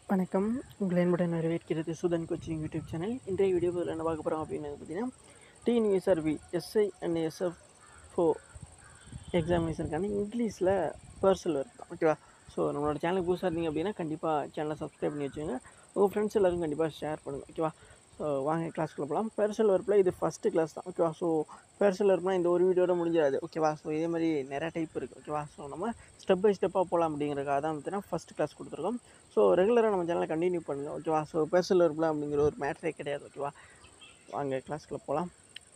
வணக்கம் உங்களை என்புடன் வரவேற்கிறது சுதன் கோச்சிங் யூடியூப் சேனல் இன்றைய வீடியோவில் என்ன பார்க்க போகிறோம் அப்படின்னு பார்த்தீங்கன்னா டிஎன்யூஎஸ்ஆர்பி எஸ்ஐ அண்ட் எஸ்எஃப் ஃபோ எக்ஸாமினேஷனுக்கான இங்கிலீஷில் பர்சல் ஒர்க் தான் ஓகேவா ஸோ நம்மளோட சேனலுக்கு புதுசாக இருந்தீங்க அப்படின்னா கண்டிப்பாக சேனலை சப்ஸ்கிரைப் பண்ணி வச்சுங்க உங்கள் ஃப்ரெண்ட்ஸ் எல்லாருக்கும் கண்டிப்பாக ஷேர் பண்ணுங்கள் ஓகேவா ஸோ வாங்க கிளாஸ்க்குள்ள போகலாம் பெர்சல் ஒர்க்கில் இது ஃபஸ்ட்டு கிளாஸ் தான் ஓகேவா ஸோ பெர்சல் ஒர்க்னால் இந்த ஒரு வீடியோட முடிஞ்சிடாது ஓகேவா ஸோ இதே மாதிரி நிறைய டைப் இருக்குது ஓகேவா ஸோ நம்ம ஸ்டெப் பை ஸ்டெப்பாக போகலாம் அப்படிங்கிறக்காக தான் பார்த்தீங்கன்னா ஃபஸ்ட் கிளாஸ் கொடுத்துருக்கோம் ஸோ ரெகுலராக நம்ம சேனலை கண்டினியூ பண்ணுங்கள் ஓகேவா ஸோ பெர்சல் ஒர்க்கில் அப்படிங்கிற ஒரு மேட்ரே கிடையாது ஓகேவா வாங்க கிளாஸ்க்குள்ள போகலாம்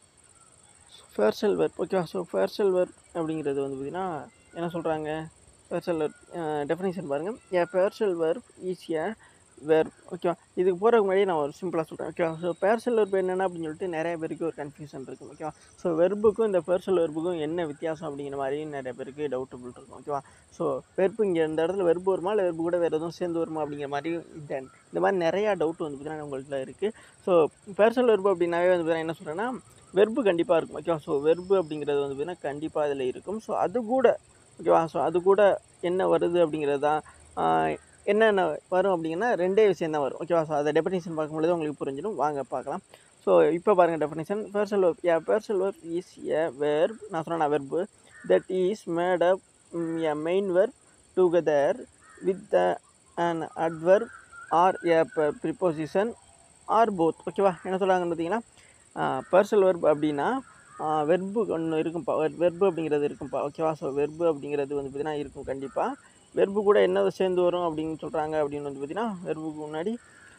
ஃபேர்செல் வெர்ப் ஓகேவா ஸோ ஃபேர்செல் வெர்ப் அப்படிங்கிறது வந்து பார்த்திங்கன்னா என்ன சொல்கிறாங்க ஃபேர்செல் வெர்ப் டெஃபினேஷன் பாருங்கள் ஏ ஃபேர்செல் வெர்ப் ஈஸியாக வெர்ப் ஓகேவா இதுக்கு போகிறதுக்கு முன்னாடி நான் ஒரு சிம்பிளாக சொல்கிறேன் ஓகேவா ஸோ பேர்சல் வெர்ப் என்னென்ன அப்படின்னு சொல்லிட்டு நிறைய பேருக்கு ஒரு கன்ஃபியூஷன் இருக்கும் ஓகேவா ஸோ வெர்புக்கும் இந்த பேர்சல் வெர்புக்கும் என்ன வித்தியாசம் அப்படிங்கிற மாதிரி நிறைய பேருக்கு டவுட்டபுள் இருக்கும் ஓகேவா ஸோ வெர்பு இங்கே இந்த இடத்துல வெர்பு வருமா இல்லை வெர்பு கூட வேறு எதுவும் சேர்ந்து வருமா அப்படிங்கிற மாதிரி இந்த இந்த மாதிரி நிறையா டவுட் வந்து பார்த்தீங்கன்னா உங்கள்கிட்ட இருக்குது ஸோ பேர்சல் வெர்பு அப்படின்னாவே வந்து பார்த்தீங்கன்னா என்ன சொல்கிறேன்னா வெர்பு கண்டிப்பாக இருக்கும் ஓகேவா ஸோ வெர்பு அப்படிங்கிறது வந்து பார்த்திங்கன்னா கண்டிப்பாக அதில் இருக்கும் ஸோ அது கூட ஓகேவா ஸோ அது கூட என்ன வருது அப்படிங்கிறது தான் என்னென்ன வரும் அப்படிங்கன்னா ரெண்டே விஷயம் தான் வரும் ஓகேவா ஸோ அதை டெஃபினேஷன் பார்க்கும்பொழுது உங்களுக்கு புரிஞ்சிடும் வாங்க பார்க்கலாம் ஸோ இப்போ பாருங்கள் definition phrasal verb a phrasal verb is a verb நான் சொன்னேன் verb that is made up a main verb together with an adverb or a preposition or both ஓகேவா என்ன சொல்கிறாங்கன்னு பார்த்தீங்கன்னா பர்சல் வெர்ப் அப்படின்னா வெர்பு ஒன்று இருக்கும்ப்பா வெர்பு அப்படிங்கிறது இருக்கும்ப்பா ஓகேவா ஸோ வெர்பு அப்படிங்கிறது வந்து பார்த்திங்கன்னா இருக்கும் கண்டிப்பாக வெர்பு கூட என்ன சேர்ந்து வரும் அப்படின்னு சொல்கிறாங்க அப்படின்னு வந்து பார்த்திங்கன்னா வெர்புக்கு முன்னாடி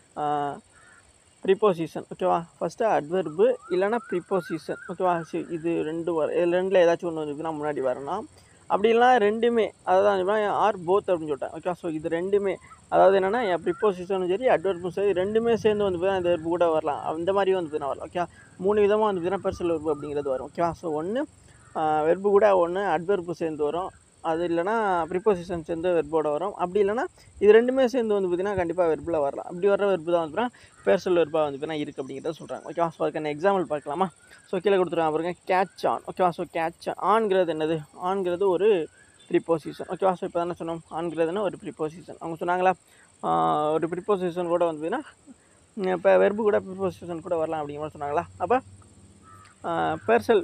ப்ரிப்போசிஷன் ஓகேவா ஃபஸ்ட்டு அட்வெர்பு இல்லைனா ப்ரிப்போசிஷன் ஓகேவா ஸோ இது ரெண்டு வர இது ரெண்டில் ஏதாச்சும் ஒன்று வந்து முன்னாடி வரணும் அப்படி இல்லைனா ரெண்டுமே அதாவது ஆர் போத் அப்படின்னு சொல்லிட்டேன் ஓகேவா ஸோ இது ரெண்டுமே அதாவது என்னென்னா என் ப்ரிப்போசிஷனும் சரி அட்வர்பும் சரி ரெண்டுமே சேர்ந்து வந்து பார்த்தீங்கன்னா இந்த வெர்பு கூட வரலாம் அந்த மாதிரி வந்து பார்த்தீங்கன்னா வரலாம் ஓகே மூணு விதமாக வந்து பார்த்தீங்கன்னா பெர்சல் வெர்பு அப்படிங்கிறது வரும் ஓகேவா ஸோ ஒன்று வெர்பு கூட ஒன்று அட்வெர்பு சேர்ந்து வரும் அது இல்லைனா ப்ரிப்போசிஷன் சேர்ந்து வெர்போட வரும் அப்படி இல்லைனா இது ரெண்டுமே சேர்ந்து வந்து பார்த்திங்கன்னா கண்டிப்பாக வெர்பில் வரலாம் அப்படி வர வெர்பு தான் வந்து பேர்சல் வெர்பாக வந்து பார்த்தீங்கன்னா இருக்குது அப்படிங்கிறத சொல்கிறாங்க ஓகேவா ஸோ அதுக்கான எக்ஸாம்பிள் பார்க்கலாமா ஸோ கீழே கொடுத்துருக்காங்க பாருங்க கேட்ச் ஆன் ஓகேவா ஸோ கேட்ச் ஆன்ங்கிறது என்னது ஆன்ங்கிறது ஒரு ப்ரிப்போசிஷன் ஓகேவா ஸோ இப்போ தானே சொன்னோம் ஆன்கிறதுனா ஒரு ப்ரிப்போசிஷன் அவங்க சொன்னாங்களா ஒரு ப்ரிப்போசிஷன் கூட வந்து பார்த்தீங்கன்னா இப்போ வெர்பு கூட ப்ரிப்போசிஷன் கூட வரலாம் அப்படிங்கிற மாதிரி சொன்னாங்களா அப்போ பேர்சல்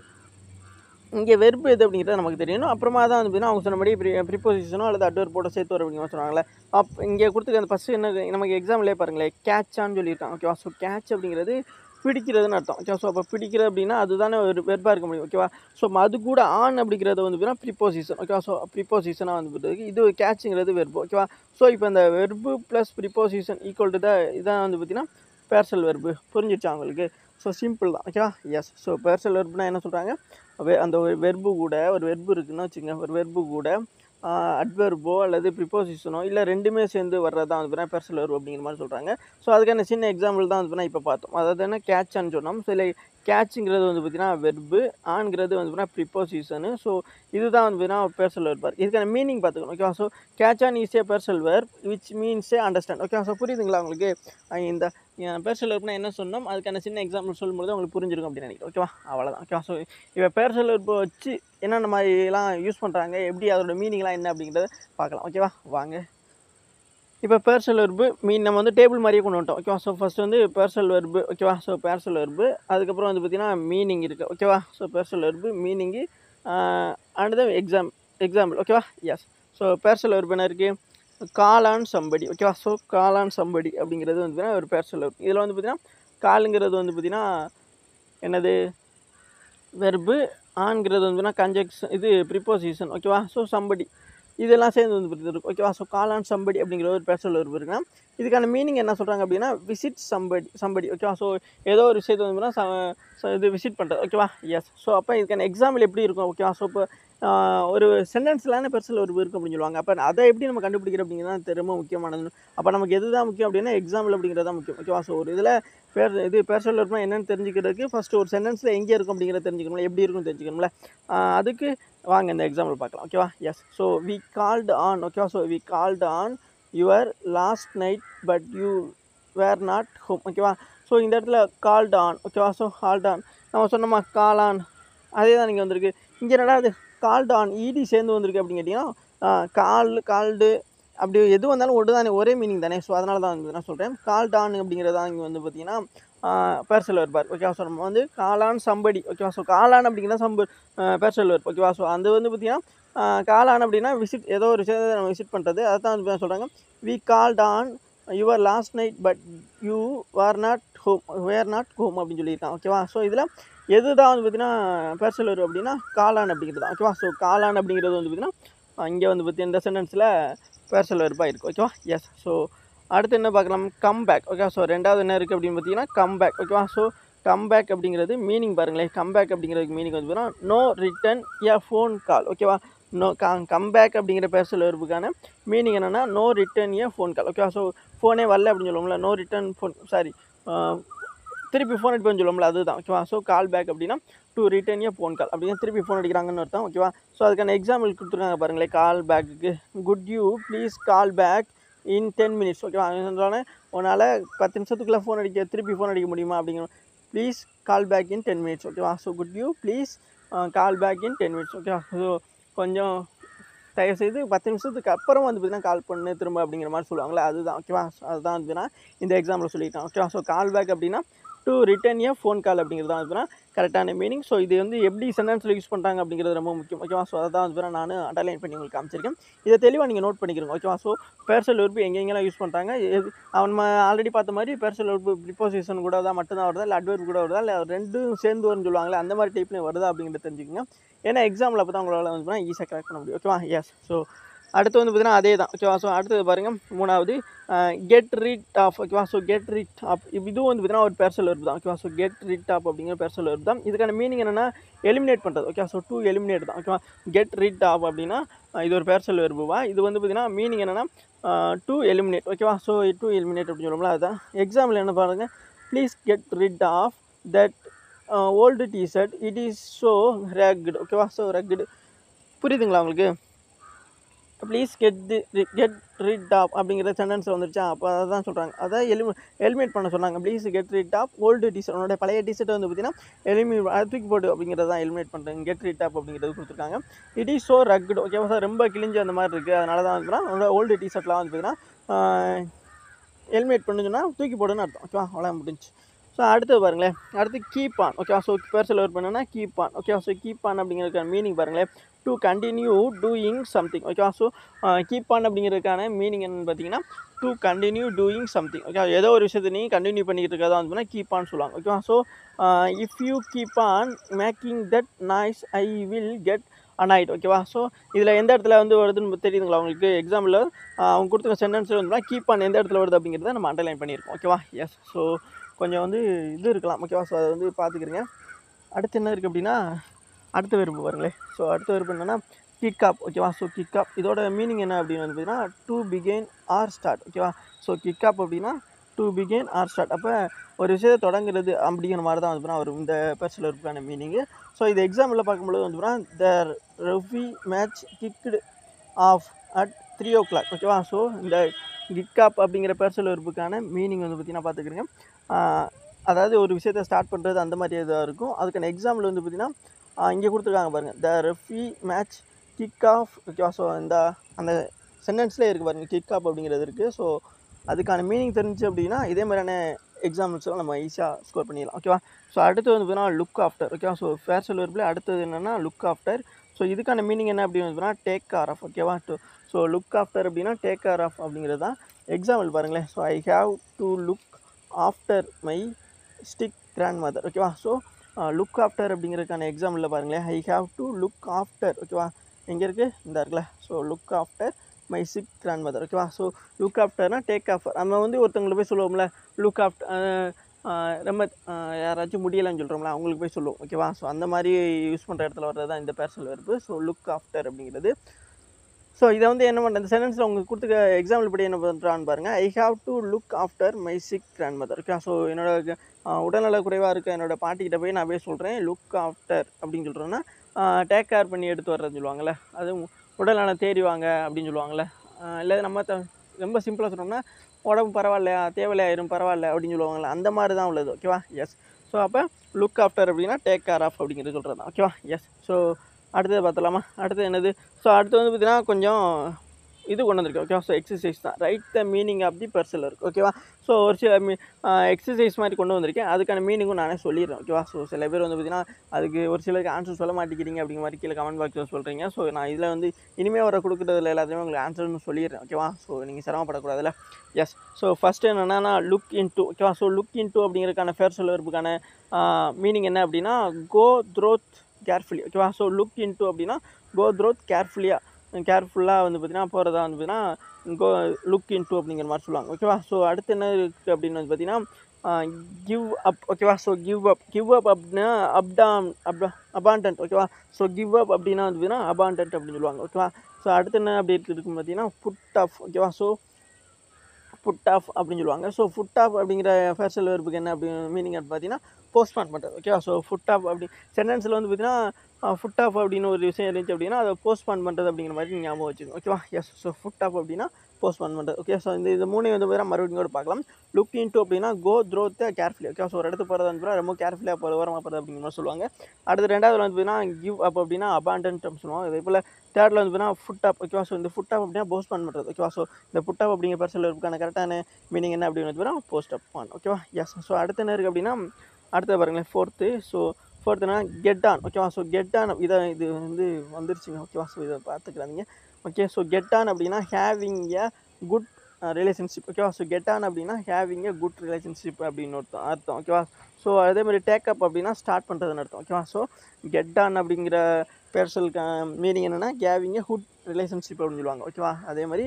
இங்கே வெறுப்பு எது அப்படிங்கிறது நமக்கு தெரியணும் அப்புறமா தான் வந்து பார்த்தீங்கன்னா அவங்க சொன்னபடி ப்ரி ப்ரிப்போசிஷனோ அல்லது அட்வர்போட சேர்த்து வரும் அப்படிங்கிற மாதிரி சொன்னாங்களே அப் இங்கே கொடுத்துருக்க அந்த ஃபஸ்ட்டு என்ன நமக்கு எக்ஸாம்லேயே பாருங்களேன் கேட்சான்னு சொல்லியிருக்காங்க ஓகேவா ஸோ கேட்ச் அப்படிங்கிறது பிடிக்கிறதுன்னு அர்த்தம் ஓகேவா ஸோ அப்போ பிடிக்கிறது அப்படின்னா அதுதானே ஒரு வெர்பாக இருக்க முடியும் ஓகேவா ஸோ அது கூட ஆன் அப்படிங்கிறது வந்து பார்த்தீங்கன்னா ப்ரிப்போசிஷன் ஓகேவா ஸோ ப்ரிப்போசிஷனாக வந்து பார்த்ததுக்கு இது கேட்சுங்கிறது வெர்பு ஓகேவா ஸோ இப்போ இந்த verb plus preposition equal to the இதான் வந்து பார்த்தீங்கன்னா பேர்சல் வெர்பு புரிஞ்சிடுச்சா அவங்களுக்கு ஸோ சிம்பிள் தான் ஓகேவா எஸ் ஸோ பேர்சல் வெர்புனா என்ன சொல்கிறாங்க வெ அந்த ஒரு வெர்பு கூட ஒரு வெர்பு இருக்குதுன்னு வச்சுங்க ஒரு வெர்பு கூட அட்வெர்போ அல்லது ப்ரிப்போசிஷனோ இல்லை ரெண்டுமே சேர்ந்து வர்றது தான் வந்து பெர்சல் வெர்பு அப்படிங்கிற மாதிரி சொல்கிறாங்க ஸோ அதுக்கான சின்ன எக்ஸாம்பிள் தான் வந்து இப்போ பார்த்தோம் அதாவது என்ன கேட்ச்னு சொன்னோம் ஸோ இல்லை கேட்சுங்கிறது வந்து பார்த்திங்கன்னா வெர்பு ஆன்கிறது வந்து பார்த்தீங்கன்னா ப்ரிப்போசிஷனு ஸோ இதுதான் வந்து பார்த்தீங்கன்னா பெர்சல் வெர்பார் இதுக்கான மீனிங் பார்த்துக்கணும் ஓகேவா ஸோ கேட்ச் ஆன் ஈஸியாக பெர்சல் வெர்ப் விச் மீன்ஸே அண்டர்ஸ்டாண்ட் ஓகேவா ஸோ புரியுதுங்களா உங்களுக்கு இந்த பேர்சல் வெர்ப்னா என்ன சொன்னோம் அதுக்கான சின்ன எக்ஸாம்பிள் சொல்லும்போது உங்களுக்கு புரிஞ்சிருக்கும் அப்படின்னு நினைக்கிறேன் ஓகேவா அவ்வளோதான் ஓகேவா ஸோ இப்போ பேர்சல் வெர்பை வச்சு என்னென்ன மாதிரிலாம் யூஸ் பண்ணுறாங்க எப்படி அதோட மீனிங்லாம் என்ன அப்படிங்கிறத பார்க்கலாம் ஓகேவா வாங்க இப்போ பேர்சல் வெர்பு மீன் நம்ம வந்து டேபிள் மாதிரியே கொண்டு வந்துட்டோம் ஓகேவா ஸோ ஃபஸ்ட் வந்து பேர்சல் வெர்பு ஓகேவா ஸோ பேர்சல் வெர்பு அதுக்கப்புறம் வந்து பார்த்திங்கன்னா மீனிங் இருக்குது ஓகேவா so phrasal verb meaning and தான் எக்ஸாம் எக்ஸாம்பிள் ஓகேவா எஸ் ஸோ பேர்சல் வெர்பு என்ன இருக்குது காலான் சம்படி ஓகேவா ஸோ காலான் சம்படி அப்படிங்கிறது வந்து பார்த்திங்கன்னா ஒரு பேர்சல் வெர்பு இதில் வந்து பார்த்திங்கன்னா காலுங்கிறது வந்து பார்த்திங்கன்னா என்னது வெர்பு ஆண்கிறது வந்து பார்த்திங்கன்னா கன்ஜெக்ஸ் இது ப்ரிப்போசிஷன் ஓகேவா ஸோ சம்படி இதெல்லாம் சேர்ந்து வந்து இருக்கும் ஓகேவா ஸோ காலான் சம்படி அப்படிங்கிற ஒரு பேர்சல் ஒரு இருக்குன்னா இதுக்கான மீனிங் என்ன சொல்கிறாங்க அப்படின்னா விசிட் சம்படி சம்படி ஓகேவா ஸோ ஏதோ ஒரு விஷயத்தை வந்து இது விசிட் பண்ணுறது ஓகேவா எஸ் ஸோ அப்போ இதுக்கான எக்ஸாம்பிள் எப்படி இருக்கும் ஓகேவா ஸோ இப்போ ஒரு சென்டென்ஸ்லான பெர்சல் ஒரு இருக்கும் அப்படின்னு சொல்லுவாங்க அப்போ அதை எப்படி நம்ம கண்டுபிடிக்கிறோம் அப்படிங்கிறது ரொம்ப முக்கியமானது அப்போ நமக்கு எது தான் முக்கியம் அப்படின்னா எக்ஸாம்பிள் அப்படிங்கிறது தான் முக்கியம் ஓகேவா ஸோ ஒரு இதில் பேர் இது பேர்சல் இருக்குனா என்னென்னு தெரிஞ்சுக்கிறதுக்கு ஃபஸ்ட்டு ஒரு சென்டென்ஸில் எங்கே இருக்கும் அப்படிங்கிறத தெரிஞ்சுக்கணும்ல எப்படி இருக்கும்னு தெரிஞ்சுக்கணும்ல அதுக்கு வாங்க இந்த எக்ஸாம்பிள் பார்க்கலாம் ஓகேவா yes so we called on ஓகேவா so we called on your last night but you were not home ஓகேவா ஸோ இந்த இடத்துல கால்டு ஆன் ஓகேவா ஸோ கால்டு ஆன் நம்ம சொன்னோமா கால் ஆன் அதே தான் நீங்கள் வந்திருக்கு இங்கே என்னடா அது கால்டு ஆன் இடி சேர்ந்து வந்திருக்கு அப்படின்னு கேட்டிங்கன்னா கால் கால்டு அப்படி எது வந்தாலும் ஒன்று தானே ஒரே மீனிங் தானே ஸோ அதனால தான் வந்து நான் சொல்கிறேன் கால் டான் அப்படிங்கிறது தான் இங்கே வந்து பார்த்தீங்கன்னா பேர்சல் வருப்பார் ஓகேவா ஸோ நம்ம வந்து காலான் சம்படி ஓகேவா ஸோ காலான் அப்படிங்கிறத சம்பு பேர்சல் வருப் ஓகேவா ஸோ அது வந்து பார்த்தீங்கன்னா காலான் அப்படின்னா விசிட் ஏதோ ஒரு விஷயத்தை நம்ம விசிட் பண்ணுறது அதான் வந்து சொல்கிறாங்க we called on your last night but you are not home were not home அப்படின்னு சொல்லியிருக்கான் ஓகேவா ஸோ இதில் எது தான் வந்து பார்த்தீங்கன்னா பேர்சல் வரும் அப்படின்னா காலான் அப்படிங்கிறது தான் ஓகேவா ஸோ காலான் அப்படிங்கிறது வந்து பார்த்தீங்கன்னா இங்கே வந்து பார்த்தீங்கன்னா இந்த சென்டென்ஸில் பேர்சல் வருப்பாக இருக்குது ஓகேவா எஸ் ஸோ அடுத்து என்ன பார்க்கலாம் கம் பேக் ஓகே ஸோ ரெண்டாவது என்ன இருக்குது அப்படின்னு பார்த்தீங்கன்னா கம் பேக் ஓகேவா ஸோ கம் பேக் அப்படிங்கிறது மீனிங் பாருங்களேன் கம் பேக் அப்படிங்கிறதுக்கு மீனிங் வந்து பார்த்தீங்கன்னா no return a phone call ஓகேவா நோ கம் பேக் அப்படிங்கிற பேர்சல் வருப்புக்கான மீனிங் என்னென்னா no return a phone call ஓகேவா ஸோ ஃபோனே வரல அப்படின்னு சொல்லுவோம்ல நோ ரிட்டன் ஃபோன் சாரி திருப்பி ஃபோன் அடிப்பேன்னு சொல்லுவோம்ல அதுதான் ஓகேவா ஸோ கால் பேக் அப்படின்னா to return a phone call அப்படின்னா திருப்பி ஃபோன் அடிக்கிறாங்கன்னு அர்த்தம் ஓகேவா ஸோ அதுக்கான எக்ஸாம்பிள் கொடுத்துருக்காங்க பாருங்களேன் கால் பேக்குக்கு could you please call back in ten minutes ஓகேவா சொல்கிறேன் உன்னால் பத்து நிமிஷத்துக்குள்ளே ஃபோன் அடிக்க திருப்பி ஃபோன் அடிக்க முடியுமா அப்படிங்கிற please call back in ten minutes ஓகேவா so could you please call back in ten minutes ஓகேவா ஸோ கொஞ்சம் தயவுசெய்து பத்து நிமிஷத்துக்கு அப்புறம் வந்து பார்த்தீங்கன்னா கால் பண்ணு திரும்ப அப்படிங்கிற மாதிரி சொல்லுவாங்களே அதுதான் ஓகேவா அதுதான் வந்து நான் இந்த எக்ஸாம்பிள் சொல்லியிருக்கேன் ஓகேவா ஸோ கால் பேக் அப்படின்னா to return a phone call அப்படிங்கிறது தான் வந்து கரெக்டான மீனிங் ஸோ இது வந்து எப்படி சென்டென்ஸில் யூஸ் பண்ணுறாங்க அப்படிங்கிறது ரொம்ப முக்கியம் ஓகேவா ஸோ அதான் வந்து நான் அண்டர்லைன் பண்ணி உங்களுக்கு காமிச்சிருக்கேன் இதை தெளிவாக நீங்கள் நோட் பண்ணிக்கிறோங்க ஓகேவா ஸோ பேர்சல் உறுப்பு எங்கெங்கெல்லாம் யூஸ் பண்ணுறாங்க எது நம்ம ஆல்ரெடி பார்த்த மாதிரி பேர்சல் உறுப்பு ப்ரிப்போசிஷன் கூட தான் மட்டும்தான் வருதா இல்லை அட்வர்ப் கூட வருதா இல்லை ரெண்டும் சேர்ந்து வரும்னு சொல்லுவாங்களே அந்த மாதிரி டைப்லேயும் வருதா அப்படிங்கிறத தெரிஞ்சுக்கோங்க ஏன்னா எக்ஸாமில் அப்போ தான் உங்களால் வந்து ஈஸியாக கரெக்ட் பண்ண முடியும் ஓகேவா எஸ் ஸோ அடுத்து வந்து பார்த்தீங்கன்னா அதே தான் ஓகேவா ஸோ அடுத்தது பாருங்கள் மூணாவது கெட் ரிட் ஆஃப் ஓகேவா ஸோ கெட் ரிட் ஆஃப் இதுவும் வந்து பார்த்தீங்கன்னா ஒரு பேர்சல் வருது தான் ஓகேவா ஸோ கெட் ரிட் ஆஃப் அப்படிங்கிற பேர்சல் வருது தான் இதுக்கான மீனிங் என்னென்னா எலிமினேட் பண்ணுறது ஓகே ஸோ டூ எலிமினேட் தான் ஓகேவா கெட் ரிட் ஆஃப் அப்படின்னா இது ஒரு பேர்சல் வருபுவா இது வந்து பார்த்தீங்கன்னா மீனிங் என்னென்னா டூ எலிமினேட் ஓகேவா ஸோ டூ எலிமினேட் அப்படின்னு சொல்லுவோம்ல அதுதான் எக்ஸாம்பிள் என்ன பாருங்கள் please get rid off that old T-shirt it is so ragged ஓகேவா ஸோ ரேக்டு புரியுதுங்களா உங்களுக்கு please get the get rid off அப்படிங்கிற சென்டென்ஸ் வந்துருச்சா அப்போ அதை தான் சொல்கிறாங்க அதை எலிமி எலிமினேட் பண்ண சொன்னாங்க please get rid off old T-shirt உன்னோட பழைய டிஷர்ட் வந்து பார்த்தீங்கன்னா எலிமி அது தூக்கி போடு அப்படிங்கிறத தான் எலிமினேட் பண்ணுறாங்க கெட் ரிட் ஆப் அப்படிங்கிறது கொடுத்துருக்காங்க இட் இஸ் ஸோ ரக்டு ஓகேவா சார் ரொம்ப கிழிஞ்சு அந்த மாதிரி இருக்குது அதனால தான் வந்து உன்னோட ஓல்டு டிஷர்ட்லாம் வந்து பார்த்தீங்கன்னா எலிமினேட் பண்ணுச்சுன்னா தூக்கி போடுன்னு அர்த்தம் ஓகேவா அவ்வளோ முடிஞ்சு ஸோ அடுத்தது பாருங்களேன் அடுத்து கீப் ஆன் ஓகேவா ஸோ பேர்சல் ஒர்க் பண்ணுன்னா கீப் ஆன் ஓகேவா ஸோ கீப் ஆன் அப்படிங்கிறதுக்கான மீனிங் பாருங்களேன் டு கண்டினியூ டூயிங் சம்திங் ஓகேவா ஸோ கீப் ஆன் அப்படிங்கிறதுக்கான மீனிங் என்னன்னு பார்த்தீங்கன்னா to continue doing something okay ஏதோ ஒரு விஷயத்தை நீ கண்டினியூ பண்ணிக்கிட்டு இருக்கதா வந்து கீப் ஆன் சொல்லுவாங்க ஓகேவா so if you keep on making that noise I will get annoyed ஓகேவா ஸோ இதில் எந்த இடத்துல வந்து வருதுன்னு தெரியுதுங்களா உங்களுக்கு எக்ஸாம்பிள் அவங்க கொடுத்துருக்க சென்டென்ஸ் வந்து கீப் ஆன் எந்த இடத்துல வருது அப்படிங்கிறத நம்ம அண்டர்லைன் பண்ணியிருக்கோம் ஓகேவா எஸ் ஸோ கொஞ்சம் வந்து இது இருக்கலாம் ஓகேவா ஸோ அதை வந்து பார்த்துக்கிறீங்க அடுத்து என்ன இருக்குது அப்படின்னா அடுத்த வெறுப்பு பாருங்களேன் ஸோ அடுத்த வெறுப்பு என்னென்னா கிக்காப் ஓகேவா ஸோ கிக்காப் இதோட மீனிங் என்ன அப்படின்னு வந்து பார்த்தீங்கன்னா டு பிகெயின் ஆர் ஸ்டார்ட் ஓகேவா ஸோ கிக்காப் அப்படின்னா டு பிகெயின் ஆர் ஸ்டார்ட் அப்போ ஒரு விஷயத்தை தொடங்குறது அப்படிங்கிற மாதிரி தான் வந்து வரும் இந்த பெர்சல் இருக்கான மீனிங்கு ஸோ இது எக்ஸாம்பிளில் பார்க்கும்போது வந்து the rugby match kicked off at three o'clock ஓகேவா ஸோ இந்த கிக்காப் அப்படிங்கிற பெர்சல் இருப்புக்கான மீனிங் வந்து பார்த்தீங்கன்னா பார்த்துக்கிறீங்க அதாவது ஒரு விஷயத்தை ஸ்டார்ட் பண்ணுறது அந்த மாதிரி இதாக இருக்கும் அதுக்கான எக்ஸாம்பிள் வந்து பார்த்திங்கன்னா இங்கே கொடுத்துருக்காங்க பாருங்கள் the rugby match kick off ஓகேவா ஸோ இந்த அந்த சென்டென்ஸ்லேயே இருக்குது பாருங்கள் கிக் ஆஃப் அப்படிங்கிறது இருக்குது ஸோ அதுக்கான மீனிங் தெரிஞ்சு அப்படின்னா இதே மாதிரியான எக்ஸாம்பிள்ஸ்லாம் நம்ம ஈஸியாக ஸ்கோர் பண்ணிடலாம் ஓகேவா ஸோ அடுத்து வந்து பார்த்தீங்கன்னா லுக் ஆஃப்டர் ஓகேவா ஸோ ஃபேர் சொல்வர்பில் அடுத்தது என்னென்னா லுக் ஆஃப்டர் ஸோ இதுக்கான மீனிங் என்ன அப்படின்னு வந்து டேக் கார் ஆஃப் ஓகேவா டு ஸோ லுக் ஆஃப்டர் அப்படின்னா டேக் கார் ஆஃப் அப்படிங்கிறது தான் எக்ஸாம்பிள் பாருங்களேன் so I have to look after my sick grandmother ஓகேவா ஸோ லுக் ஆஃப்டர் அப்படிங்கிறதுக்கான எக்ஸாம்பிளில் பாருங்களேன் I have to look after ஓகேவா எங்கே இருக்குது இந்த இருக்குல்ல so look after my sick grandmother ஓகேவா ஸோ லுக் ஆஃப்டர்னா டேக் ஆஃப்டர் நம்ம வந்து ஒருத்தவங்களை போய் சொல்லுவோம்ல லுக் ஆஃப்டர் ரொம்ப யாராச்சும் முடியலைன்னு சொல்கிறோம்ல அவங்களுக்கு போய் சொல்லுவோம் ஓகேவா ஸோ அந்த மாதிரி யூஸ் பண்ணுற இடத்துல வர்றது தான் இந்த phrasal verb so look after அப்படிங்கிறது ஸோ இதை வந்து என்ன பண்ணுறது இந்த சென்டென்ஸில் உங்களுக்கு கொடுத்துக்க எக்ஸாம்பிள் படி என்ன பண்ணுறான்னு பாருங்கள் I have to look after my sick grandmother okay so என்னோட உடல்நல குறைவாக இருக்க என்னோட பாட்டிக்கிட்ட போய் நான் போய் சொல்கிறேன் லுக் ஆஃப்டர் அப்படின்னு சொல்கிறேன்னா டேக் கேர் பண்ணி எடுத்து வர்றதுன்னு சொல்லுவாங்கள்ல அது உடல்நலம் தேடி வாங்க அப்படின்னு சொல்லுவாங்கள்ல இல்லை நம்ம த ரொம்ப சிம்பிளாக சொன்னோம்னா உடம்பு பரவாயில்லையா தேவையில்லாயிரும் பரவாயில்ல அப்படின்னு சொல்லுவாங்கள்ல அந்த மாதிரி தான் உள்ளது ஓகேவா எஸ் ஸோ அப்போ லுக் ஆஃப்டர் அப்படின்னா டேக் கேர் ஆஃப் அப்படிங்கிறது சொல்கிறது தான் ஓகேவா எஸ் ஸோ அடுத்தது பார்த்தலாமா அடுத்தது என்னது ஸோ அடுத்து வந்து பார்த்திங்கன்னா கொஞ்சம் இது கொண்டு வந்திருக்கேன் ஓகேவா ஸோ எக்ஸசைஸ் தான் write the meaning of the phrasal இருக்குது ஓகேவா ஸோ ஒரு சில எக்ஸசைஸ் மாதிரி கொண்டு வந்திருக்கேன் அதுக்கான மீனிங்கும் நானே சொல்லிடுறேன் ஓகேவா ஸோ சில பேர் வந்து பார்த்தீங்கன்னா அதுக்கு ஒரு சிலருக்கு ஆன்சர் சொல்ல மாட்டேங்கிறீங்க அப்படிங்கிற மாதிரி கீழே கமெண்ட் பாக்ஸில் சொல்கிறீங்க ஸோ நான் இதில் வந்து இனிமேல் வர கொடுக்குறதுல எல்லாத்தையுமே உங்களுக்கு ஆன்சர்னு சொல்லிடுறேன் ஓகேவா ஸோ நீங்கள் சிரமப்படக்கூடாதுல்ல எஸ் ஸோ ஃபஸ்ட்டு என்னென்னா லுக் இன்டூ ஓகேவா ஸோ லுக் இன்டூ அப்படிங்கிறதுக்கான ஃபேர் சொல்லுறதுக்கான மீனிங் என்ன அப்படின்னா கோ த்ரோத் கேர்ஃபுல்லி ஓகேவா ஸோ லுக் இன்டூ அப்படின்னா கோ த்ரோத் கேர்ஃபுல்லியாக கேர்ஃபுல்லாக வந்து பார்த்தீங்கன்னா போகிறதா வந்து பார்த்தீங்கன்னா கோ லுக் இன்டூ அப்படிங்கிற மாதிரி சொல்லுவாங்க ஓகேவா ஸோ அடுத்து என்ன இருக்குது அப்படின்னு வந்து பார்த்தீங்கன்னா கிவ் அப் ஓகேவா so give up give up அப்படின்னா அப்டாம் அப்டா அபாண்டன்ட் ஓகேவா ஸோ கிவ் அப் அப்படின்னா வந்து பார்த்தீங்கன்னா அபாண்டன்ட் அப்படின்னு சொல்லுவாங்க ஓகேவா ஸோ அடுத்து என்ன அப்படி இருக்குன்னு பார்த்தீங்கன்னா புட் ஆஃப் ஓகேவா ஸோ புட் ஆஃப் அப்படின்னு சொல்லுவாங்க ஸோ ஃபுட் ஆஃப் அப்படிங்கிற ஃபேஷல் வெர்புக்கு என்ன அப்படி மீனிங் பார்த்தீங்கன்னா போஸ்ட்பான் பண்ணுறது ஓகேவா ஸோ ஃபுட் ஆஃப் அப்படி சென்டென்ஸில் வந்து பார்த்தீங்கன்னா ஃபுட் ஆஃப் அப்படின்னு ஒரு விஷயம் இருந்துச்சு அப்படின்னா அதை போஸ்ட்பான் பண்ணுறது அப்படிங்கிற மாதிரி நீங்க ஞாபகம் வச்சுக்கோங்க ஓகேவா எஸ் ஸோ ஃபுட் ஆஃப் அப்படின்னா போஸ்ட்பான் பண்ணுறது ஓகே ஸோ இந்த இது மூணு வந்து பார்த்தீங்கன்னா மறுபடியும் கூட பார்க்கலாம் லுக் இன்ட்டு அப்படின்னா go through carefully okay so ஒரு இடத்துக்கு போகிறது வந்து பார்த்தீங்கன்னா ரொம்ப கேர்ஃபுல்லாக போகிற ஓரமாக போகிறது அப்படிங்கிற மாதிரி சொல்லுவாங்க அடுத்து ரெண்டாவது வந்து பார்த்தீங்கன்னா கிவ் அப் அப்படின்னா அபாண்டன்ட் சொல்லுவாங்க அதே போல் தேர்டில் வந்து பார்த்தீங்கன்னா ஃபுட் அப் ஓகேவா ஸோ இந்த ஃபுட் அப் அப்படின்னா போஸ்ட் பான் பண்ணுறது ஓகேவா ஸோ இந்த ஃபுட் அப் அப்படிங்கிற பர்சனில் இருக்கான கரெக்டான மீனிங் என்ன அப்படின்னு வந்து போஸ்ட் அப் பான் ஓகேவா எஸ் ஸோ அடுத்து என்ன இருக்குது அப்படின்னா அடுத்து பாருங்களேன் ஃபோர்த்து ஸோ ஃபோர்த்துனா கெட் ஆன் ஓகேவா ஸோ கெட் ஆன் இதை இது வந்து வந்துருச்சுங்க ஓகேவா ஸோ இதை பார்த்துக்கிறாதீங்க ஓகே ஸோ கெட் ஆன் அப்படின்னா ஹேவிங் எ குட் ரிலேஷன்ஷிப் ஓகேவா ஸோ கெட் ஆன் அப்படின்னா ஹேவிங் எ குட் ரிலேஷன்ஷிப் அப்படின்னு அர்த்தம் அர்த்தம் ஓகேவா ஸோ அதே மாதிரி டேக்கப் அப்படின்னா ஸ்டார்ட் பண்ணுறதுன்னு அர்த்தம் ஓகேவா ஸோ கெட் ஆன் அப்படிங்கிற பேர்சலுக்கு மீனிங் என்னென்னா ஹேவிங் எ குட் ரிலேஷன்ஷிப் அப்படின்னு சொல்லுவாங்க ஓகேவா அதே மாதிரி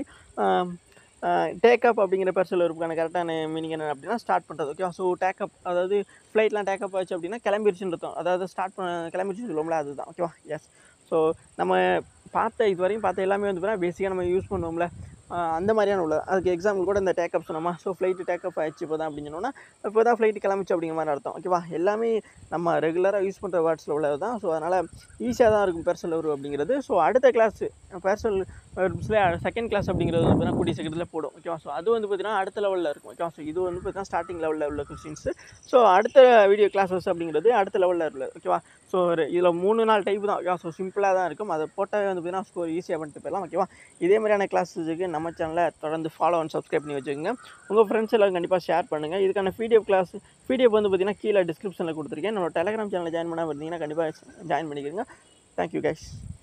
டேக்கப் அப்படிங்கிற பெர்சல் இருக்கான கரெக்டான மீனிங் என்ன அப்படின்னா ஸ்டார்ட் பண்ணுறது ஓகேவா ஸோ டேக்கப் அதாவது ஃப்ளைட்லாம் டேக்கப் ஆச்சு அப்படின்னா கிளம்பிருச்சுன்னு அர்த்தம் அதாவது ஸ்டார்ட் பண்ண கிளம்பிருச்சுன்னு சொல்லுவோம்ல அதுதான் ஓகேவா எஸ் ஸோ நம்ம பார்த்த இது வரையும் பார்த்த எல்லாமே வந்து பார்த்தீங்கன்னா பேசிக்காக நம்ம யூஸ் பண்ணுவோம்ல ஆஹ் அந்த மாதிரியான உள்ள அதுக்கு எக்ஸாம்பிள் கூட இந்த டேக்கப் சொன்னோமா ஸோ ஃப்ளைட்டு டேக்கப் ஆயிடுச்சு இப்போ தான் அப்படின்னு சொன்னோன்னா இப்போ தான் ஃப்ளைட்டு கிளம்பிச்சு அப்படிங்கிற மாதிரி அர்த்தம் ஓகேவா எல்லாமே நம்ம ரெகுலராக யூஸ் பண்ணுற வேர்ட்ஸில் உள்ளது தான் ஸோ அதனால் ஈஸியாக தான் இருக்கும் பெர்சல் வரும் அப்படிங்கிறது ஸோ அடுத்த கிளாஸ் பெர்சல் வேர்ப்ஸில் செகண்ட் கிளாஸ் அப்படிங்கிறது வந்து பார்த்தீங்கன்னா கூடிய சீக்கிரத்தில் போடும் ஓகேவா ஸோ அது வந்து பார்த்தீங்கன்னா அடுத்த லெவலில் இருக்கும் ஓகேவா ஸோ இது வந்து பார்த்தீங்கன்னா ஸ்டார்டிங் லெவலில் உள்ள கொஸ்டின்ஸு ஸோ அடுத்த வீடியோ கிளாஸஸ் அப்படிங்கிறது அடுத்த லெவலில் இருக்குது ஓகேவா ஸோ இதில் மூணு நாள் டைப் தான் ஓகேவா ஸோ சிம்பிளாக தான் இருக்கும் அதை போட்டாவே வந்து பார்த்தீங்கன்னா ஸ்கோர் ஈஸியாக பண்ணிட்டு போயிடலாம் ஓகேவா இதே மாதிரியான கிளாஸஸுக்கு நம்ம சேனலை தொடர்ந்து ஃபாலோ அண்ட் சப்ஸ்கிரைப் பண்ணி வச்சுக்கோங்க உங்கள் ஃப்ரெண்ட்ஸ் எல்லாம் கண்டிப்பாக ஷேர் பண்ணுங்கள் இதுக்கான பிடிஎஃப் கிளாஸ் பிடிஎஃப் வந்து பார்த்தீங்கன்னா கீழே டிஸ்கிரிப்ஷனில் கொடுத்துருக்கேன் என்னோட டெலிகிராம் சேனலில் ஜாயின் பண்ணால் இருந்தீங்கன்னா கண்டிப்பாக ஜாயின் பண்ணிக்கிறீங்க தேங்க்யூ கைஸ்